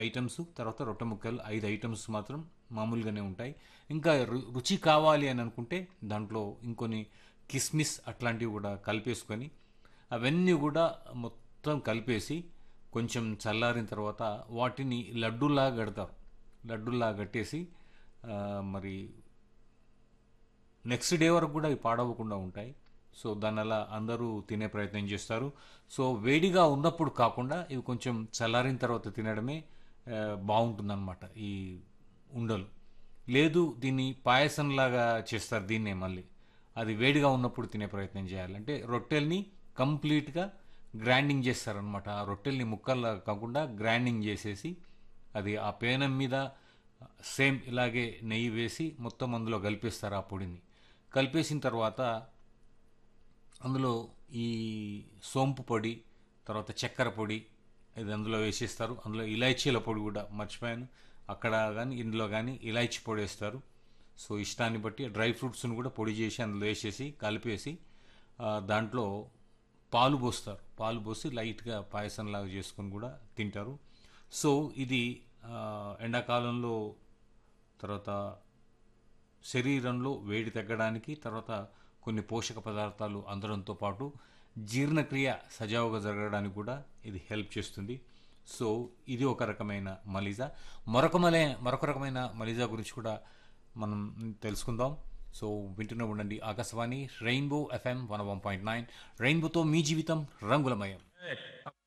items తర్వాత రొట్టె ముక్కలు ఐదు ఐటమ్స్ మాత్రం మామూలుగానే ఉంటాయి ఇంకా రు- రుచి కావాలి అని అనుకుంటే దాంట్లో ఇంకొన్ని కిస్మిస్ అట్లాంటివి కూడా కలిపేసుకొని అవన్నీ కూడా మొత్తం కలిపేసి కొంచెం చల్లారిన తర్వాత వాటిని లడ్డూలాగా కడతారు లడ్డూలాగా కట్టేసి ఆ, మరి నెక్స్ట్ డే వరకు కూడా ఇవి పాడవకుండా ఉంటాయి సో దాని అలా అందరూ తినే ప్రయత్నం చేస్తారు సో వేడిగా ఉన్నప్పుడు కాకుండా ఇవి కొంచెం చల్లారిన తర్వాత తినడమే బాగుంటుందన్నమాట ఈ ఉండలు లేదు దీన్ని పాయసంలాగా చేస్తారు దీన్నే మళ్ళీ అది వేడిగా ఉన్నప్పుడు తినే ప్రయత్నం చేయాలి అంటే రొట్టెల్ని కంప్లీట్గా గ్రైండింగ్ చేస్తారనమాట ఆ రొట్టెల్ని ముక్కల్లా కాకుండా గ్రైండింగ్ చేసేసి అది ఆ పేనం మీద సేమ్ ఇలాగే నెయ్యి వేసి మొత్తం అందులో కలిపేస్తారు ఆ పొడిని కలిపేసిన తర్వాత అందులో ఈ సోంపు పొడి తర్వాత చక్కెర పొడి ఇది అందులో వేసేస్తారు అందులో ఇలాచీల పొడి కూడా మర్చిపోయాను అక్కడ కానీ ఇందులో కానీ ఇలాచీ పొడి వేస్తారు సో ఇష్టాన్ని బట్టి డ్రై ఫ్రూట్స్ని కూడా పొడి చేసి అందులో వేసేసి కలిపేసి ఆ, దాంట్లో పాలు పోస్తారు పాలు పోసి లైట్గా పాయసంలాగా చేసుకొని కూడా తింటారు సో ఇది ఆ, ఎండాకాలంలో తర్వాత శరీరంలో వేడి తగ్గడానికి తర్వాత కొన్ని పోషక పదార్థాలు అందడంతో పాటు జీర్ణక్రియ సజావుగా జరగడానికి కూడా ఇది హెల్ప్ చేస్తుంది సో ఇది ఒక రకమైన మలిజా మరొక మలే మరొక రకమైన మలిజా గురించి కూడా మనం తెలుసుకుందాం సో వింటూనే ఉండండి Akashvani rainbow FM one one point nine రెయిన్బోతో మీ జీవితం రంగులమయం